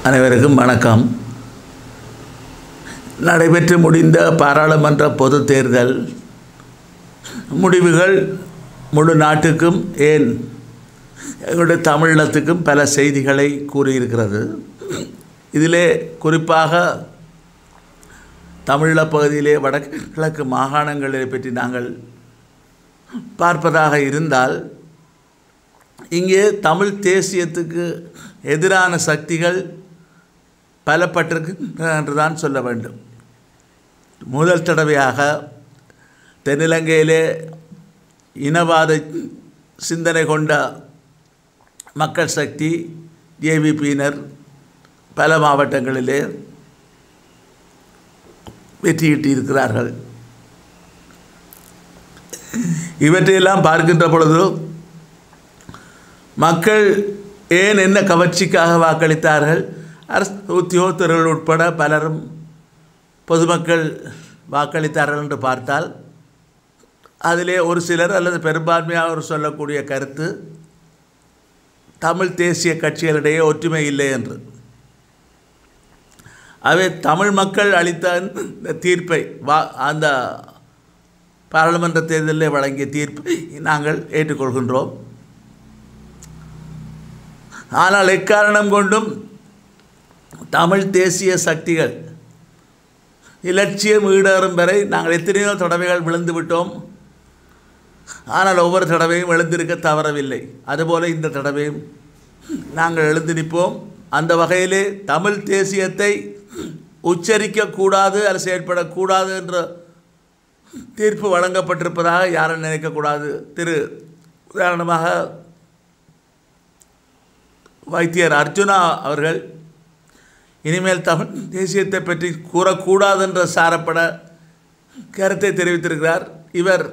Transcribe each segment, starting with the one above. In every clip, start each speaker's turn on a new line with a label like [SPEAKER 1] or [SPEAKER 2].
[SPEAKER 1] அனைவருக்கும் வணக்கம் நடைபெற்று முடிந்த பாராளுமன்ற பொது தேர்தல் முடிவுகள் முழு நாட்டுக்கும் ஏன் எங்களுடைய தமிழீழத்துக்கும் பல செய்திகளை கூறியிருக்கிறது இதிலே குறிப்பாக தமிழீழ பகுதியிலே வடக்கு கிழக்கு மாகாணங்களை பற்றி நாங்கள் பார்ப்பதாக இருந்தால் இங்கே தமிழ் தேசியத்துக்கு எதிரான சக்திகள் பலப்பட்டிருக்கு என்று தான் சொல்ல வேண்டும் முதல் தடவையாக தென்னிலங்கையிலே இனவாத சிந்தனை கொண்ட மக்கள் சக்தி ஜேவிபியினர் பல மாவட்டங்களிலே வெற்றியிட்டிருக்கிறார்கள் இவற்றையெல்லாம் பார்க்கின்ற பொழுது மக்கள் ஏன் என்ன கவர்ச்சிக்காக வாக்களித்தார்கள் அரசு உத்தியோகத்தர்கள் உட்பட பலரும் பொதுமக்கள் வாக்களித்தார்கள் என்று பார்த்தால் அதிலே ஒரு சிலர் அல்லது பெரும்பான்மையாக சொல்லக்கூடிய கருத்து தமிழ் தேசிய கட்சிகளிடையே ஒற்றுமை இல்லை என்று அவை தமிழ் மக்கள் அளித்த இந்த தீர்ப்பை வா அந்த பாராளுமன்ற தேர்தலில் வழங்கிய தீர்ப்பை நாங்கள் ஏற்றுக்கொள்கின்றோம் ஆனால் எக்காரணம் கொண்டும் தமிழ் தேசிய சக்திகள் இலட்சியம் ஈடேறும் வரை நாங்கள் எத்தனையோ தடவைகள் விழுந்து விட்டோம் ஆனால் ஒவ்வொரு தடவையும் எழுந்திருக்க தவறவில்லை அதுபோல இந்த தடவையும் நாங்கள் எழுந்து நிற்போம் அந்த வகையிலே தமிழ் தேசியத்தை உச்சரிக்கக்கூடாது அது செயற்படக்கூடாது என்ற தீர்ப்பு வழங்கப்பட்டிருப்பதாக யாரும் நினைக்கக்கூடாது திரு உதாரணமாக வைத்தியர் அர்ஜுனா அவர்கள் இனிமேல் தமிழ் தேசியத்தை பற்றி கூறக்கூடாது என்ற சாரப்பட கருத்தை தெரிவித்திருக்கிறார் இவர்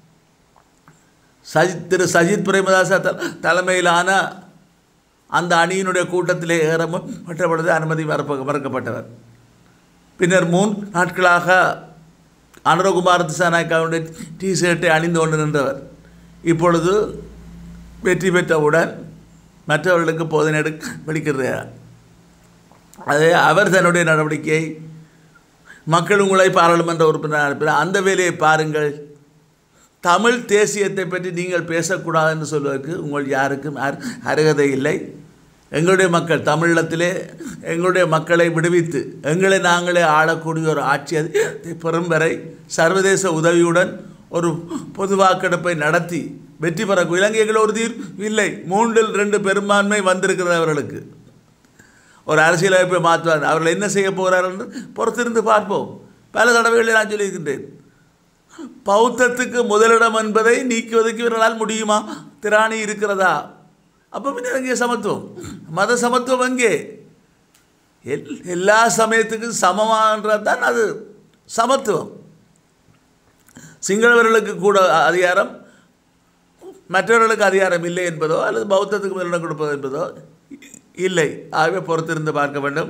[SPEAKER 1] சஜித் திரு சஜித் பிரேமதாச த தலைமையிலான அந்த அணியினுடைய கூட்டத்திலே ஏற மற்ற பொழுது அனுமதி மறுப்ப மறுக்கப்பட்டவர் பின்னர் மூன்று நாட்களாக அனுரகுமார் திசாநாயக்காவுடைய டி ஷர்ட்டை அணிந்து கொண்டு நின்றவர் இப்பொழுது வெற்றி பெற்றவுடன் மற்றவர்களுக்கு போதனை எடுக்க வெளிக்கிறார் அதே அவர் தன்னுடைய நடவடிக்கையை மக்கள் உங்களை பாராளுமன்ற உறுப்பினர் அனுப்பினார் அந்த வேலையை பாருங்கள் தமிழ் தேசியத்தை பற்றி நீங்கள் பேசக்கூடாது என்று சொல்வதற்கு உங்கள் யாருக்கும் அருகதை இல்லை எங்களுடைய மக்கள் தமிழீழத்திலே எங்களுடைய மக்களை விடுவித்து எங்களை நாங்களே ஆளக்கூடிய ஒரு ஆட்சி அதிகாரத்தை பெறும் வரை சர்வதேச உதவியுடன் ஒரு பொது வாக்கெடுப்பை நடத்தி வெற்றி பெற இலங்கைகள் ஒரு தீர்வு இல்லை மூன்றில் ரெண்டு பெரும்பான்மை வந்திருக்கிறது அவர்களுக்கு ஒரு அரசியலமைப்பை மாற்றுவார் அவர்கள் என்ன செய்ய போகிறார்கள் என்று பொறுத்திருந்து பார்ப்போம் பல தடவைகளில் நான் சொல்லியிருக்கின்றேன் பௌத்தத்துக்கு முதலிடம் என்பதை நீக்குவதற்கு இவர்களால் முடியுமா திராணி இருக்கிறதா அப்போ பின்னர் அங்கே சமத்துவம் மத சமத்துவம் அங்கே எல் எல்லா சமயத்துக்கும் சமமானது தான் அது சமத்துவம் சிங்களவர்களுக்கு கூட அதிகாரம் மற்றவர்களுக்கு அதிகாரம் இல்லை என்பதோ அல்லது பௌத்தத்துக்கு முதலிடம் கொடுப்பதோ என்பதோ இல்லை ஆகவே பொறுத்திருந்து பார்க்க வேண்டும்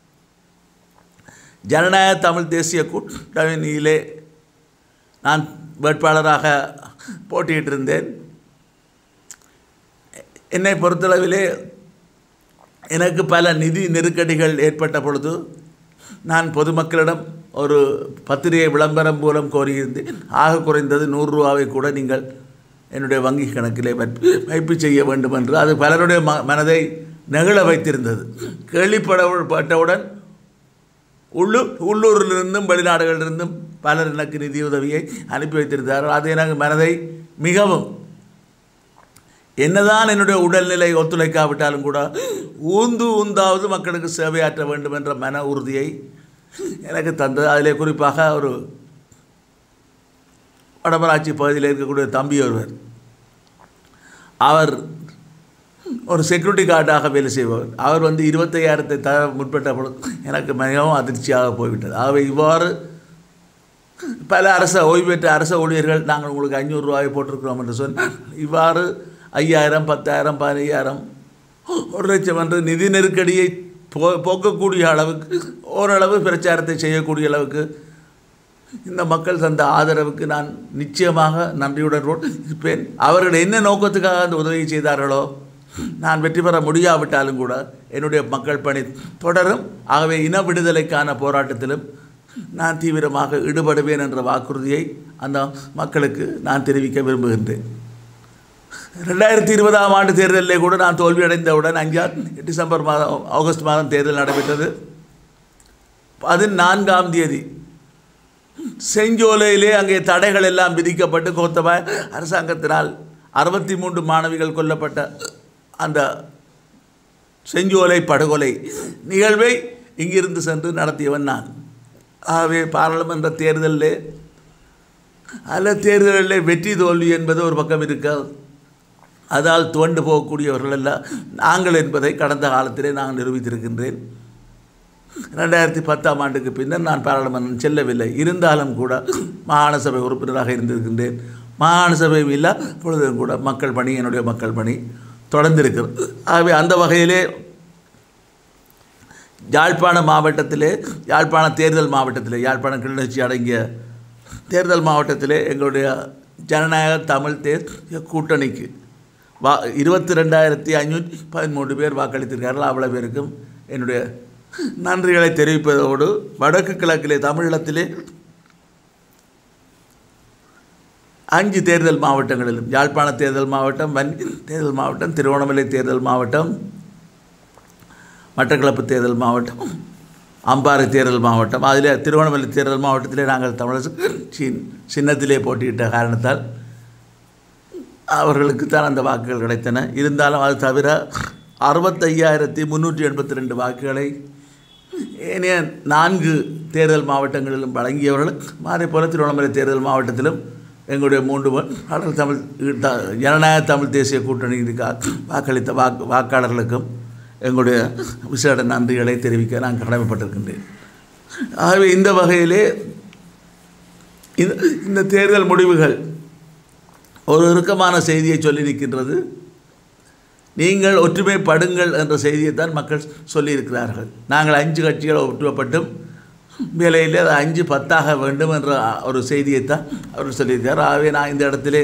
[SPEAKER 1] ஜனநாயக தமிழ் தேசிய கூட்டணியிலே நான் வேட்பாளராக போட்டியிட்டிருந்தேன் என்னை பொறுத்தளவிலே எனக்கு பல நிதி நெருக்கடிகள் ஏற்பட்ட பொழுது நான் பொதுமக்களிடம் ஒரு பத்திரிகை விளம்பரம் மூலம் கோரியிருந்தேன் ஆக குறைந்தது நூறுரூவாவை கூட நீங்கள் என்னுடைய வங்கி கணக்கிலே வைப்பு செய்ய வேண்டும் என்று அது பலருடைய ம மனதை நெகிழ வைத்திருந்தது கேள்விப்படப்பட்டவுடன் உள்ளூர் உள்ளூரிலிருந்தும் வெளிநாடுகளிலிருந்தும் பலர் எனக்கு நிதியுதவியை அனுப்பி வைத்திருந்தார்கள் அது எனக்கு மனதை மிகவும் என்னதான் என்னுடைய உடல்நிலை ஒத்துழைக்காவிட்டாலும் கூட ஊந்து ஊந்தாவது மக்களுக்கு சேவையாற்ற வேண்டும் என்ற மன உறுதியை எனக்கு தந்தது அதிலே குறிப்பாக ஒரு வடமராட்சி பகுதியில் இருக்கக்கூடிய தம்பி ஒருவர் அவர் ஒரு செக்யூரிட்டி கார்டாக வேலை செய்பவர் அவர் வந்து இருபத்தையாயிரத்தை தர முற்பட்ட பொழுது எனக்கு மிகவும் அதிர்ச்சியாக போய்விட்டது ஆகவே இவ்வாறு பல அரச ஓய்வு பெற்ற அரச ஊழியர்கள் நாங்கள் உங்களுக்கு ஐநூறுரூவாயை போட்டிருக்கிறோம் என்று சொன்னால் இவ்வாறு ஐயாயிரம் பத்தாயிரம் பதினையாயிரம் ஒரு லட்சம் என்று நிதி நெருக்கடியை போ போக்கக்கூடிய அளவுக்கு ஓரளவு பிரச்சாரத்தை செய்யக்கூடிய அளவுக்கு இந்த மக்கள் தந்த ஆதரவுக்கு நான் நிச்சயமாக நன்றியுடன் இருப்பேன் அவர்கள் என்ன நோக்கத்துக்காக அந்த உதவி செய்தார்களோ நான் வெற்றி பெற முடியாவிட்டாலும் கூட என்னுடைய மக்கள் பணி தொடரும் ஆகவே இன விடுதலைக்கான போராட்டத்திலும் நான் தீவிரமாக ஈடுபடுவேன் என்ற வாக்குறுதியை அந்த மக்களுக்கு நான் தெரிவிக்க விரும்புகின்றேன் ரெண்டாயிரத்தி இருபதாம் ஆண்டு தேர்தலிலே கூட நான் தோல்வியடைந்தவுடன் அஞ்சாம் டிசம்பர் மாதம் ஆகஸ்ட் மாதம் தேர்தல் நடைபெற்றது பதினான்காம் தேதி செஞ்சோலையிலே அங்கே தடைகள் எல்லாம் விதிக்கப்பட்டு கோத்தபாய அரசாங்கத்தினால் அறுபத்தி மூன்று மாணவிகள் கொல்லப்பட்ட அந்த செஞ்சோலை படுகொலை நிகழ்வை இங்கிருந்து சென்று நடத்தியவன் நான் ஆகவே பாராளுமன்ற தேர்தலிலே அல்ல தேர்தலில் வெற்றி தோல்வி என்பது ஒரு பக்கம் இருக்க அதால் துவண்டு போகக்கூடியவர்கள் அல்ல நாங்கள் என்பதை கடந்த காலத்திலே நான் நிரூபித்திருக்கின்றேன் ரெண்டாயிரத்தி பத்தாம் ஆண்டுக்கு பின்னர் நான் பாராளுமன்றம் செல்லவில்லை இருந்தாலும் கூட மாகாண சபை உறுப்பினராக இருந்திருக்கின்றேன் மாகாண சபையும் இல்லை பொழுதும் கூட மக்கள் பணி என்னுடைய மக்கள் பணி தொடர்ந்திருக்கிறது ஆகவே அந்த வகையிலே யாழ்ப்பாண மாவட்டத்திலே யாழ்ப்பாண தேர்தல் மாவட்டத்திலே யாழ்ப்பாணம் கிளிநொச்சி அடங்கிய தேர்தல் மாவட்டத்திலே எங்களுடைய ஜனநாயக தமிழ் தேசிய கூட்டணிக்கு வா இருபத்தி ரெண்டாயிரத்தி ஐநூற்றி பதிமூன்று பேர் வாக்களித்திருக்கார்கள் அவ்வளோ பேருக்கும் என்னுடைய நன்றிகளை தெரிவிப்பதோடு வடக்கு கிழக்கிலே தமிழீழத்திலே அஞ்சு தேர்தல் மாவட்டங்களிலும் யாழ்ப்பாண தேர்தல் மாவட்டம் வன்னி தேர்தல் மாவட்டம் திருவண்ணாமலை தேர்தல் மாவட்டம் மட்டக்களப்பு தேர்தல் மாவட்டம் அம்பாறை தேர்தல் மாவட்டம் அதில் திருவண்ணாமலை தேர்தல் மாவட்டத்திலே நாங்கள் தமிழரசு சின் சின்னத்திலே போட்டியிட்ட காரணத்தால் அவர்களுக்கு தான் அந்த வாக்குகள் கிடைத்தன இருந்தாலும் அது தவிர அறுபத்தையாயிரத்தி முந்நூற்றி எண்பத்தி ரெண்டு வாக்குகளை ஏனைய நான்கு தேர்தல் மாவட்டங்களிலும் வழங்கியவர்கள் மாறி போல திருவண்ணாமலை தேர்தல் மாவட்டத்திலும் எங்களுடைய மூன்று பாடல் தமிழ் த- ஜனநாயக தமிழ் தேசிய கூட்டணிக்கு வாக்களித்த வாக்கு வாக்காளர்களுக்கும் எங்களுடைய விசேட நன்றிகளை தெரிவிக்க நான் கடமைப்பட்டிருக்கின்றேன் ஆகவே இந்த வகையிலே இந்த இந்த தேர்தல் முடிவுகள் ஒரு இறுக்கமான செய்தியை சொல்லி நிற்கின்றது நீங்கள் ஒற்றுமைப்படுங்கள் என்ற செய்தியைத்தான் மக்கள் சொல்லியிருக்கிறார்கள் நாங்கள் அஞ்சு கட்சிகள் ஒற்றுமைப்பட்டும் வேலையில் அது அஞ்சு பத்தாக வேண்டும் என்ற ஒரு செய்தியைத்தான் அவர் சொல்லியிருக்கார் ஆகவே நான் இந்த இடத்திலே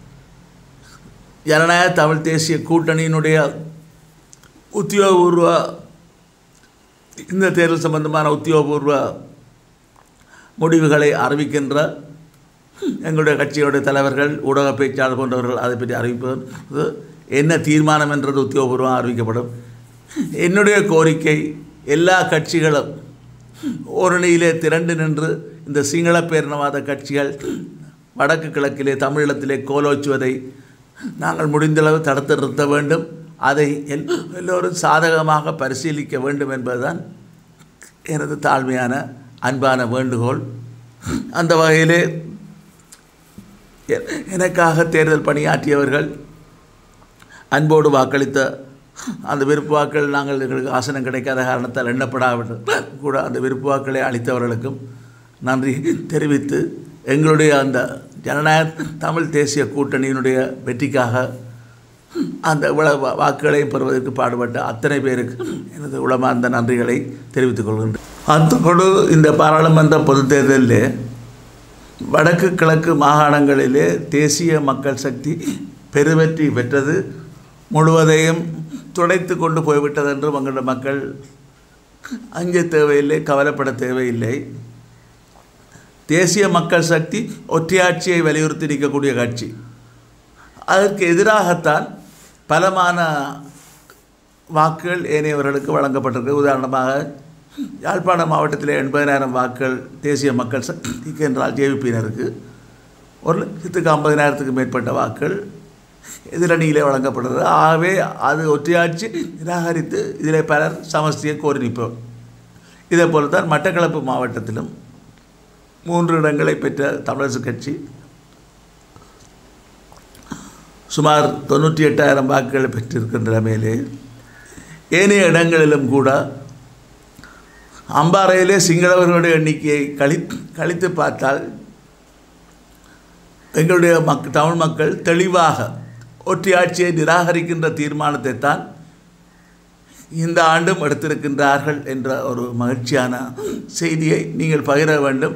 [SPEAKER 1] ஜனநாயக தமிழ் தேசிய கூட்டணியினுடைய உத்தியோகபூர்வ இந்த தேர்தல் சம்பந்தமான உத்தியோகபூர்வ முடிவுகளை அறிவிக்கின்ற எங்களுடைய கட்சியுடைய தலைவர்கள் ஊடக பேச்சாளர் போன்றவர்கள் அதை பற்றி அறிவிப்பது என்ன தீர்மானம் என்றது உத்தியோகபூர்வம் அறிவிக்கப்படும் என்னுடைய கோரிக்கை எல்லா கட்சிகளும் ஓரணியிலே திரண்டு நின்று இந்த சிங்கள பேரினவாத கட்சிகள் வடக்கு கிழக்கிலே தமிழீழத்திலே கோலோச்சுவதை நாங்கள் முடிந்தளவு தடுத்து நிறுத்த வேண்டும் அதை எல் எல்லோரும் சாதகமாக பரிசீலிக்க வேண்டும் என்பதுதான் எனது தாழ்மையான அன்பான வேண்டுகோள் அந்த வகையிலே எ- எனக்காக தேர்தல் பணியாற்றியவர்கள் அன்போடு வாக்களித்த அந்த விருப்பு வாக்கள் நாங்கள் எங்களுக்கு ஆசனம் கிடைக்காத காரணத்தால் எண்ணப்படாவிட்டால் கூட அந்த விருப்பு வாக்களை அளித்தவர்களுக்கும் நன்றி தெரிவித்து எங்களுடைய அந்த ஜனநாயக தமிழ் தேசிய கூட்டணியினுடைய வெற்றிக்காக அந்த இவ்வள வா- வாக்குகளையும் பெறுவதற்கு பாடுபட்ட அத்தனை பேருக்கு எனது உளமார்ந்த நன்றிகளை தெரிவித்துக் கொள்கின்றேன் அத்தோடு இந்த பாராளுமன்ற பொதுத் தேர்தலில் வடக்கு கிழக்கு மாகாணங்களிலே தேசிய மக்கள் சக்தி பெருவெற்றி பெற்றது முழுவதையும் துடைத்து கொண்டு போய்விட்டது என்று எங்களுடைய மக்கள் அஞ்ச தேவையில்லை கவலைப்பட தேவையில்லை தேசிய மக்கள் சக்தி ஒற்றையாட்சியை வலியுறுத்தி நிற்கக்கூடிய கட்சி அதற்கு எதிராகத்தான் பலமான வாக்குகள் ஏனையவர்களுக்கு வழங்கப்பட்டிருக்கு உதாரணமாக யாழ்ப்பாண மாவட்டத்தில் எண்பதினாயிரம் வாக்குகள் தேசிய மக்கள் சக்திக்கு என்றால் ஜேவிபியினருக்கு ஒரு லட்சத்துக்கு ஐம்பதினாயிரத்துக்கு மேற்பட்ட வாக்குகள் எதிரணியிலே வழங்கப்படுறது ஆகவே அது ஒற்றையாட்சி நிராகரித்து இதில் பலர் சமஸ்தியை கோரி நிற்போம் இதே போல தான் மட்டக்களப்பு மாவட்டத்திலும் மூன்று இடங்களை பெற்ற தமிழரசு கட்சி சுமார் தொண்ணூற்றி எட்டாயிரம் வாக்குகளை பெற்றிருக்கின்ற நிலைமையிலே ஏனைய இடங்களிலும் கூட அம்பாறையிலே சிங்களவர்களுடைய எண்ணிக்கையை கழி கழித்து பார்த்தால் எங்களுடைய மக் தமிழ் மக்கள் தெளிவாக ஒற்றையாட்சியை நிராகரிக்கின்ற தீர்மானத்தை தான் இந்த ஆண்டும் எடுத்திருக்கின்றார்கள் என்ற ஒரு மகிழ்ச்சியான செய்தியை நீங்கள் பகிர வேண்டும்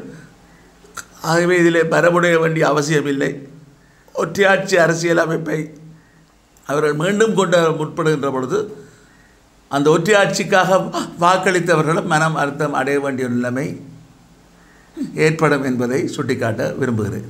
[SPEAKER 1] ஆகவே இதிலே பரமுடைய வேண்டிய அவசியமில்லை ஒற்றையாட்சி அரசியல் அமைப்பை அவர்கள் மீண்டும் கொண்டு வர முற்படுகின்ற பொழுது அந்த ஒற்றையாட்சிக்காக வாக்களித்தவர்களும் மனம் அர்த்தம் அடைய வேண்டிய நிலைமை ஏற்படும் என்பதை சுட்டிக்காட்ட விரும்புகிறேன்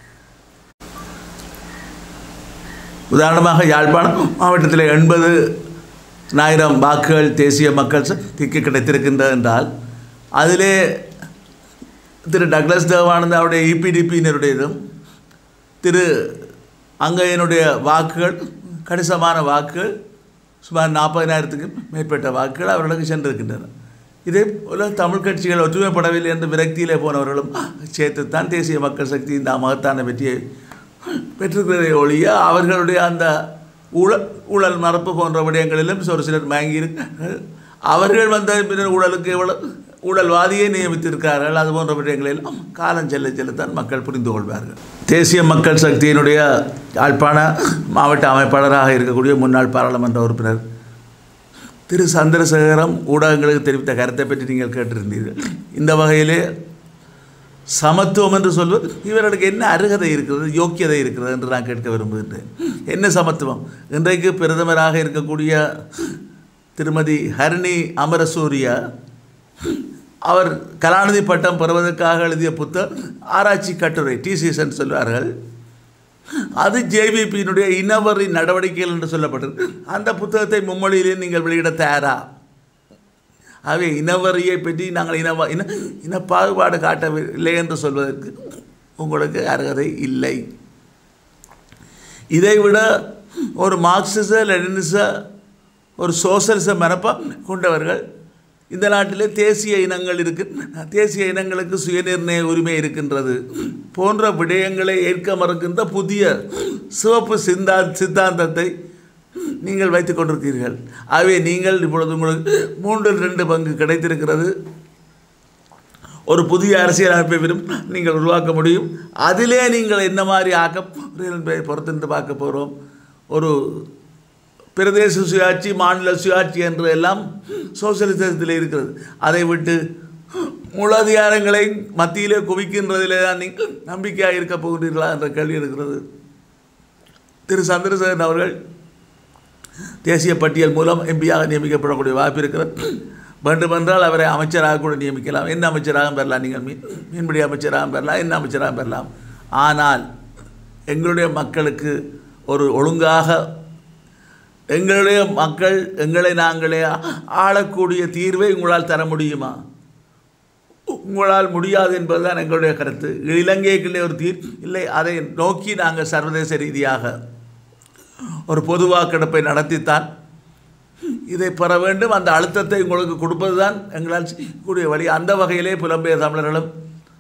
[SPEAKER 1] உதாரணமாக யாழ்ப்பாணம் மாவட்டத்தில் எண்பது ஆயிரம் வாக்குகள் தேசிய மக்கள் சக்திக்கு கிடைத்திருக்கின்றது என்றால் அதிலே திரு டக்ளஸ் தேவானந்த் அவருடைய இபிடிபியினருடையதும் திரு அங்கையனுடைய வாக்குகள் கணிசமான வாக்குகள் சுமார் நாற்பதினாயிரத்துக்கு மேற்பட்ட வாக்குகள் அவர்களுக்கு சென்றிருக்கின்றன இதே போல தமிழ் கட்சிகள் ஒற்றுமைப்படவில்லை என்று விரக்தியிலே போனவர்களும் சேர்த்துத்தான் தேசிய மக்கள் சக்தி இந்த மகத்தான வெற்றியை பெற்றிருக்கிறதை ஒழிய அவர்களுடைய அந்த ஊழல் ஊழல் மரப்பு போன்ற விடயங்களிலும் ஒரு சிலர் மயங்கியிருக்கிறார்கள் அவர்கள் வந்த பின்னர் ஊழலுக்கு எவ்வளவு ஊழல்வாதியை நியமித்திருக்கிறார்கள் அது போன்ற விடயங்களிலும் காலம் செல்ல செல்லத்தான் மக்கள் புரிந்து கொள்வார்கள் தேசிய மக்கள் சக்தியினுடைய யாழ்ப்பாண மாவட்ட அமைப்பாளராக இருக்கக்கூடிய முன்னாள் பாராளுமன்ற உறுப்பினர் திரு சந்திரசேகரம் ஊடகங்களுக்கு தெரிவித்த கருத்தை பற்றி நீங்கள் கேட்டிருந்தீர்கள் இந்த வகையிலே சமத்துவம் என்று சொல்வது இவர்களுக்கு என்ன அருகதை இருக்கிறது யோக்கியதை இருக்கிறது என்று நான் கேட்க விரும்புகின்றேன் என்ன சமத்துவம் இன்றைக்கு பிரதமராக இருக்கக்கூடிய திருமதி ஹரிணி அமரசூரியா அவர் கலாநிதி பட்டம் பெறுவதற்காக எழுதிய புத்தகம் ஆராய்ச்சி கட்டுரை டிசிஎஸ் சொல்வார்கள் அது ஜேவிபியினுடைய இனவரி நடவடிக்கைகள் என்று சொல்லப்பட்டது அந்த புத்தகத்தை மும்மொழியிலே நீங்கள் வெளியிட தயாரா ஆகவே இனவரியை பற்றி நாங்கள் இனவ இன இன பாகுபாடு காட்டவில்லை என்று சொல்வதற்கு உங்களுக்கு அருகதை இல்லை இதைவிட ஒரு மார்க்சிச லெனினிச ஒரு சோசலிச மரப்பா கொண்டவர்கள் இந்த நாட்டிலே தேசிய இனங்கள் இருக்கு தேசிய இனங்களுக்கு சுயநிர்ணய உரிமை இருக்கின்றது போன்ற விடயங்களை ஏற்க மறுக்கின்ற புதிய சிவப்பு சிந்தா சித்தாந்தத்தை நீங்கள் வைத்துக் கொண்டிருக்கிறீர்கள் ஆகவே நீங்கள் இப்பொழுது உங்களுக்கு மூன்றில் ரெண்டு பங்கு கிடைத்திருக்கிறது ஒரு புதிய அரசியல் அமைப்பை விரும் நீங்கள் உருவாக்க முடியும் அதிலே நீங்கள் என்ன மாதிரி ஆக்க என்பதை பொறுத்திருந்து பார்க்க போகிறோம் ஒரு பிரதேச சுயாட்சி மாநில சுயாட்சி என்று எல்லாம் சோசியலிசத்தில் இருக்கிறது அதை விட்டு முழு அதிகாரங்களை மத்தியிலே குவிக்கின்றதிலே தான் நீங்கள் நம்பிக்கையாக இருக்க போகிறீர்களா என்ற கேள்வி இருக்கிறது திரு சந்திரசேகரன் அவர்கள் தேசிய பட்டியல் மூலம் எம்பியாக நியமிக்கப்படக்கூடிய வாய்ப்பு இருக்கிறது வேண்டுமென்றால் அவரை அமைச்சராக கூட நியமிக்கலாம் என்ன அமைச்சராக பெறலாம் நீங்கள் மீன் மீன்பிடி அமைச்சராக பெறலாம் என்ன அமைச்சராக பெறலாம் ஆனால் எங்களுடைய மக்களுக்கு ஒரு ஒழுங்காக எங்களுடைய மக்கள் எங்களை நாங்களே ஆளக்கூடிய தீர்வை உங்களால் தர முடியுமா உங்களால் முடியாது என்பதுதான் எங்களுடைய கருத்து இலங்கைக்குள்ளே ஒரு தீர் இல்லை அதை நோக்கி நாங்கள் சர்வதேச ரீதியாக ஒரு பொது வாக்கெடுப்பை நடத்தித்தான் இதை பெற வேண்டும் அந்த அழுத்தத்தை உங்களுக்கு கொடுப்பது தான் எங்களால் கூடிய வழி அந்த வகையிலே புலம்பெயர் தமிழர்களும்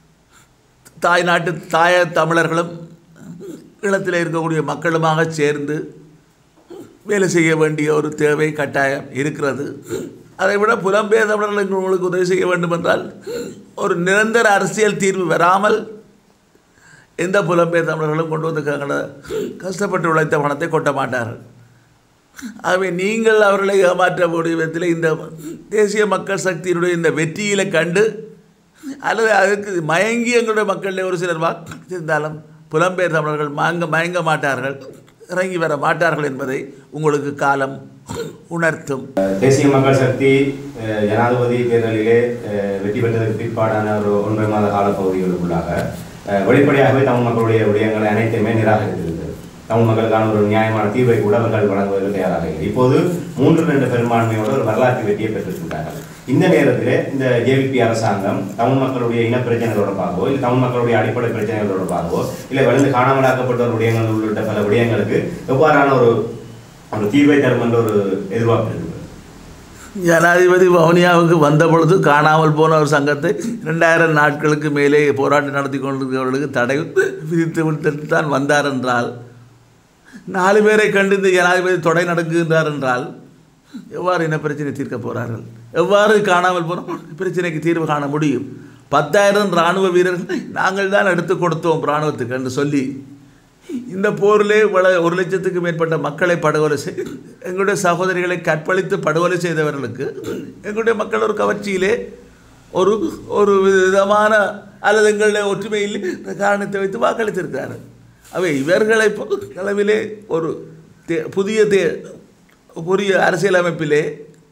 [SPEAKER 1] தாய் நாட்டு தாய தமிழர்களும் ஈழத்தில் இருக்கக்கூடிய மக்களுமாக சேர்ந்து வேலை செய்ய வேண்டிய ஒரு தேவை கட்டாயம் இருக்கிறது அதை விட புலம்பெயர் தமிழர்கள் உங்களுக்கு உதவி செய்ய வேண்டும் என்றால் ஒரு நிரந்தர அரசியல் தீர்வு வராமல் எந்த புலம்பெயர் தமிழர்களும் கொண்டு வந்திருக்காங்கள கஷ்டப்பட்டு உழைத்த பணத்தை கொட்ட மாட்டார்கள் ஆகவே நீங்கள் அவர்களை ஏமாற்றக்கூடிய விதத்தில் இந்த தேசிய மக்கள் சக்தியினுடைய இந்த வெற்றியில கண்டு அல்லது அதுக்கு மயங்கி எங்களுடைய மக்களில் ஒரு சிலர் வாக்களித்திருந்தாலும் புலம்பெயர் தமிழர்கள் மயங்க மயங்க மாட்டார்கள் இறங்கி வர மாட்டார்கள் என்பதை உங்களுக்கு காலம் உணர்த்தும்
[SPEAKER 2] தேசிய மக்கள் சக்தி அஹ், ஜனாதிபதி தேர்தலிலே அஹ், வெற்றி பெற்றதற்கு பிற்பாடான ஒரு ஒன்றரை மாத காலப்பகுதிகளுக்குள்ளாக அஹ், வெளிப்படையாகவே தமிழ் மக்களுடைய விடயங்களை அனைத்தையுமே நிராகரித்திருந்தது தமிழ் மக்களுக்கான ஒரு நியாயமான தீர்வை கூட அவர்கள் வழங்குவதற்கு தயாராக இல்லை இப்போது மூன்று ரெண்டு பெரும்பான்மையோட ஒரு வரலாற்று வெற்றியை பெற்றிருக்கின்றார்கள் இந்த நேரத்தில் இந்த ஜேவிபி அரசாங்கம் தமிழ் மக்களுடைய இன பிரச்சனைகள் தொடர்பாகவோ இல்லை தமிழ் மக்களுடைய அடிப்படை பிரச்சனைகள் தொடர்பாகவோ இல்லை வளர்ந்து காணாமலாக்கப்பட்ட ஒரு விடயங்கள் உள்ளிட்ட பல விடயங்களுக்கு எவ்வாறான ஒரு ஒரு தீர்வை தரும் என்ற ஒரு எதிர்பார்ப்பு இருக்கிறது
[SPEAKER 1] ஜனாதிபதி வவுனியாவுக்கு வந்த பொழுது காணாமல் போன ஒரு சங்கத்தை ரெண்டாயிரம் நாட்களுக்கு மேலே போராட்டம் நடத்தி கொண்டிருக்கிறவர்களுக்கு தடை விதித்து விட்டு தான் வந்தார் என்றால் நாலு பேரை கண்டு இந்த ஜனாதிபதி தொடை நடக்குகின்றார் என்றால் எவ்வாறு இன பிரச்சனை தீர்க்க போகிறார்கள் எவ்வாறு காணாமல் போனோம் பிரச்சனைக்கு தீர்வு காண முடியும் பத்தாயிரம் இராணுவ வீரர்கள் நாங்கள் தான் எடுத்து கொடுத்தோம் இராணுவத்துக்கு என்று சொல்லி இந்த போரிலே வள ஒரு லட்சத்துக்கு மேற்பட்ட மக்களை படுகொலை செய் எங்களுடைய சகோதரிகளை கற்பழித்து படுகொலை செய்தவர்களுக்கு எங்களுடைய மக்கள் ஒரு கவர்ச்சியிலே ஒரு ஒரு விதமான அல்லது எங்களுடைய ஒற்றுமையில் இந்த காரணத்தை வைத்து வாக்களித்திருக்கிறார்கள் அவை இவர்களை அளவிலே ஒரு தே புதிய தே புதிய அரசியலமைப்பிலே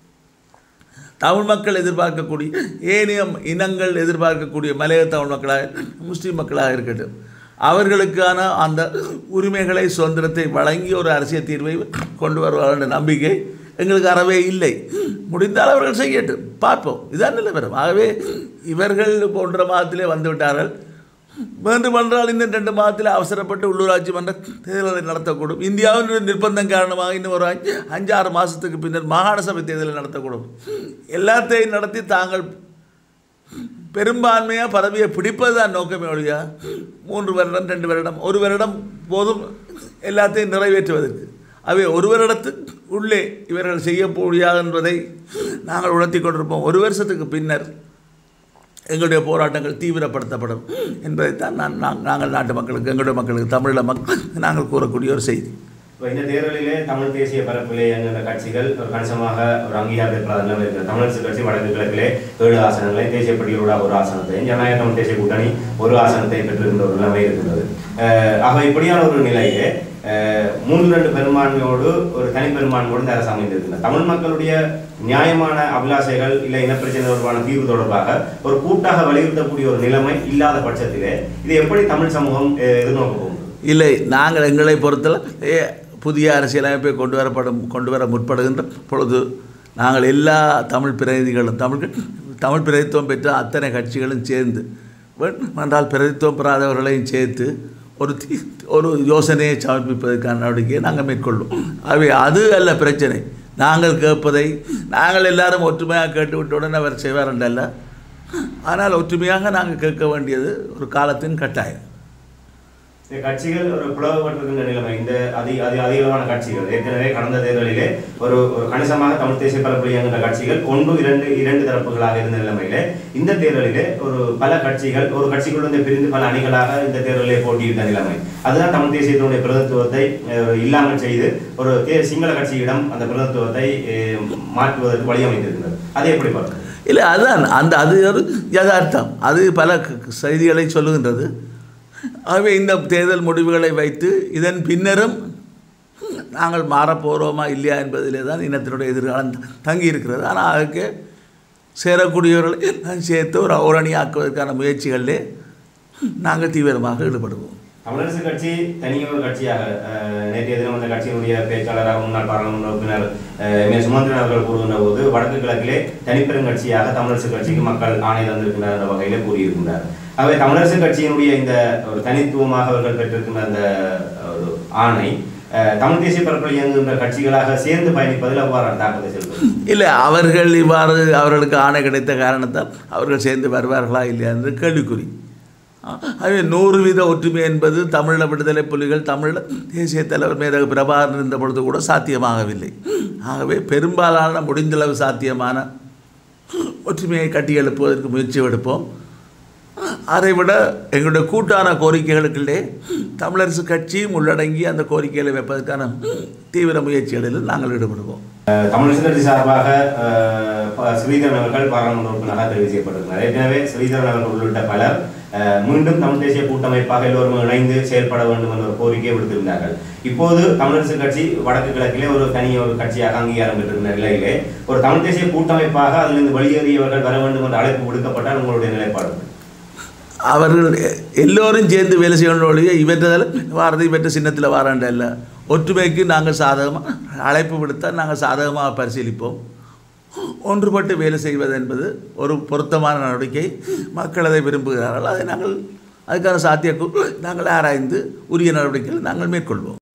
[SPEAKER 1] தமிழ் மக்கள் எதிர்பார்க்கக்கூடிய ஏனைய இனங்கள் எதிர்பார்க்கக்கூடிய மலைய தமிழ் மக்களாக முஸ்லீம் மக்களாக இருக்கட்டும் அவர்களுக்கான அந்த உரிமைகளை சுதந்திரத்தை வழங்கி ஒரு அரசியல் தீர்வை கொண்டு வருவார்கள் என்ற நம்பிக்கை எங்களுக்கு அறவே இல்லை முடிந்தால் அவர்கள் செய்யட்டும் பார்ப்போம் இதான் நிலவரம் ஆகவே இவர்கள் போன்ற மாதத்திலே வந்துவிட்டார்கள் வேண்டுமென்றால் இந்த ரெண்டு மாதத்தில் அவசரப்பட்டு உள்ளூராட்சி மன்ற தேர்தலை நடத்தக்கூடும் இந்தியாவின் நிர்பந்தம் காரணமாக இன்னும் ஒரு அஞ்சு அஞ்சாறு மாதத்துக்கு பின்னர் மாகாண சபை தேர்தலை நடத்தக்கூடும் எல்லாத்தையும் நடத்தி தாங்கள் பெரும்பான்மையாக பதவியை பிடிப்பது தான் நோக்கமே ஒழியா மூன்று வருடம் ரெண்டு வருடம் ஒரு வருடம் போதும் எல்லாத்தையும் நிறைவேற்றுவதற்கு அவை ஒரு வருடத்துக்கு உள்ளே இவர்கள் செய்ய முடியாது என்பதை நாங்கள் உணர்த்தி கொண்டிருப்போம் ஒரு வருஷத்துக்கு பின்னர் எங்களுடைய போராட்டங்கள் தீவிரப்படுத்தப்படும் என்பதைத்தான் நான் நான் நாங்கள் நாட்டு மக்களுக்கு எங்களுடைய மக்களுக்கு தமிழ மக்கள் நாங்கள் கூறக்கூடிய ஒரு செய்தி
[SPEAKER 2] இப்போ இந்த தேர்தலிலே தமிழ் தேசிய பரப்பிலே என்கிற கட்சிகள் ஒரு கணிசமாக ஒரு அங்கீகாரம் பெற்றாத நிலைமை இருக்கிறது தமிழரசு கட்சி வடக்கு கிழக்கிலே ஏழு ஆசனங்களை தேசிய பட்டியலோட ஒரு ஆசனத்தை ஜனநாயக தமிழ் தேசிய கூட்டணி ஒரு ஆசனத்தை பெற்றிருக்கின்ற ஒரு நிலைமை இருக்கிறது அஹ் ஆக இப்படியான ஒரு நிலையிலே அஹ் மூன்று ரெண்டு பெரும்பான்மையோடு ஒரு தனி பெரும்பான்மையோடு இந்த அரசு அமைந்திருக்கின்றது தமிழ் மக்களுடைய நியாயமான அபிலாஷைகள் இல்லை இனப்பிரச்சனை தொடர்பான தீர்வு தொடர்பாக ஒரு கூட்டாக வலியுறுத்தக்கூடிய ஒரு நிலைமை இல்லாத பட்சத்திலே இது எப்படி தமிழ் சமூகம் அஹ், எதிர்நோக்க போகும்
[SPEAKER 1] இல்லை நாங்கள் எங்களை பொறுத்தல ஏ, புதிய அரசியலமைப்பை கொண்டு வரப்படும் கொண்டு வர முற்படுகின்ற பொழுது நாங்கள் எல்லா தமிழ் பிரதிநிதிகளும் தமிழ் தமிழ் பிரதித்துவம் பெற்ற அத்தனை கட்சிகளும் சேர்ந்து வேண்டுமென்றால் பிரதித்துவம் பெறாதவர்களையும் சேர்த்து ஒரு தீ- ஒரு யோசனையை சமர்ப்பிப்பதற்கான நடவடிக்கையை நாங்கள் மேற்கொள்ளும் ஆகவே அது அல்ல பிரச்சனை நாங்கள் கேட்பதை நாங்கள் எல்லாரும் ஒற்றுமையாக கேட்டுவிட்டவுடன் அவர் செய்வார் என்றல்ல ஆனால் ஒற்றுமையாக நாங்கள் கேட்க வேண்டியது ஒரு காலத்தின் கட்டாயம்
[SPEAKER 2] இந்த கட்சிகள் ஒரு பிளவுபட்டிருக்கின்ற நிலைமை இந்த அதி அதி அதிகமான கட்சிகள் ஏற்கனவே கடந்த தேர்தலிலே ஒரு ஒரு கணிசமாக தமிழ் தேசிய பரப்புரை என்கின்ற கட்சிகள் ஒன்று இரண்டு இரண்டு தரப்புகளாக இருந்த நிலைமையிலே இந்த தேர்தலிலே ஒரு பல கட்சிகள் ஒரு கட்சிக்குள்ள பிரிந்து பல அணிகளாக இந்த தேர்தலிலே போட்டியிட்ட நிலைமை அதுதான் தமிழ் தேசியத்தினுடைய பிரதித்துவத்தை அஹ், இல்லாமல் செய்து ஒரு தே சிங்கள கட்சியிடம் அந்த பிரதித்துவத்தை அஹ், மாற்றுவதற்கு வழியமைத்திருக்கிறது அதை எப்படி பார்க்கணும்
[SPEAKER 1] இல்லை அதுதான் அந்த அது ஒரு யதார்த்தம் அது பல க- க- செய்திகளை சொல்லுகின்றது ஆகவே இந்த தேர்தல் முடிவுகளை வைத்து இதன் பின்னரும் நாங்கள் மாறப்போகிறோமா இல்லையா என்பதிலே தான் இனத்தினுடைய எதிர்காலம் த- தங்கி இருக்கிறது ஆனால் அதுக்கு சேரக்கூடியவர்களை எல்லாம் சேர்த்து ஒரு ஓரணியாக்குவதற்கான முயற்சிகளிலே நாங்கள் தீவிரமாக ஈடுபடுவோம்
[SPEAKER 2] தமிழரசு கட்சி தனியொரு கட்சியாக அஹ், நேற்றைய தினம் அந்த கட்சியினுடைய பேச்சாளராக முன்னாள் பாராளுமன்ற உறுப்பினர் அஹ், எம் ஏ சுமந்திரன் அவர்கள் கூறுகின்ற போது வடக்கு கிழக்கிலே தனிப்பெரும் கட்சியாக தமிழரசு கட்சிக்கு மக்கள் ஆணை தந்திருக்கின்றார் என்ற வகையிலே கூறியிருக்கின்றார் ஆகவே தமிழரசு கட்சியினுடைய இந்த ஒரு தனித்துவமாக அவர்கள் பெற்றிருக்கின்ற அந்த ஒரு ஆணை அஹ், தமிழ் தேசிய பரப்பில் இயங்குகின்ற கட்சிகளாக சேர்ந்து பயணிப்பதில் அவ்வாறு தாக்கத்தை செலுத்தும்
[SPEAKER 1] இல்லை அவர்கள் இவ்வாறு அவர்களுக்கு ஆணை கிடைத்த காரணத்தால் அவர்கள் சேர்ந்து வருவார்களா இல்லையா என்று கேள்விக்குறி ஆகவே நூறு வீத ஒற்றுமை என்பது தமிழ விடுதலை புலிகள் தமிழ் தேசிய தலைவர் மேதகு பிரபாகரன் இருந்த பொழுது கூட சாத்தியமாகவில்லை ஆகவே பெரும்பாலான முடிந்தளவு சாத்தியமான ஒற்றுமையை கட்டியெழுப்புவதற்கு முயற்சி எடுப்போம் அதை விட எங்களுடைய கூட்டான கோரிக்கைகளுக்குள்ளே தமிழரசு கட்சியும் உள்ளடங்கி அந்த கோரிக்கைகளை வைப்பதற்கான தீவிர முயற்சிகளில் நாங்கள் ஈடுபடுவோம்
[SPEAKER 2] அஹ் தமிழரசு கட்சி சார்பாக அஹ், ப- ஸ்ரீதரன் அவர்கள் பாராளுமன்ற உறுப்பினராக தெரிவு செய்யப்பட்டிருக்கிறார் ஏற்கனவே ஸ்ரீதரன் அவர்கள் உள்ளிட்ட பலர் அஹ், மீண்டும் தமிழ் தேசிய கூட்டமைப்பாக எல்லோரும் இணைந்து செயல்பட வேண்டும் என்ற ஒரு கோரிக்கையை விடுத்திருந்தார்கள் இப்போது தமிழரசு கட்சி வடக்கு கிழக்கிலே ஒரு தனி ஒரு கட்சியாக அங்கீகாரம் பெற்றிருந்த நிலையிலே ஒரு தமிழ் தேசிய கூட்டமைப்பாக அதிலிருந்து வெளியேறியவர்கள் வர வேண்டும் என்ற அழைப்பு விடுக்கப்பட்டால் உங்களுடைய நிலைப்பாடு
[SPEAKER 1] அவர்கள் எ- எல்லோரும் சேர்ந்து வேலை செய்யணும் ஒழிய இவற்றதில் வாரது இவற்ற சின்னத்தில் வாராண்ட இல்லை ஒற்றுமைக்கு நாங்கள் சாதகமாக அழைப்பு விடுத்தால் நாங்கள் சாதகமாக பரிசீலிப்போம் ஒன்றுபட்டு வேலை செய்வது என்பது ஒரு பொருத்தமான நடவடிக்கை மக்கள் அதை விரும்புகிறார்கள் அதை நாங்கள் அதுக்கான சாத்தியக்கூறு நாங்கள் ஆராய்ந்து உரிய நடவடிக்கைகளை நாங்கள் மேற்கொள்வோம்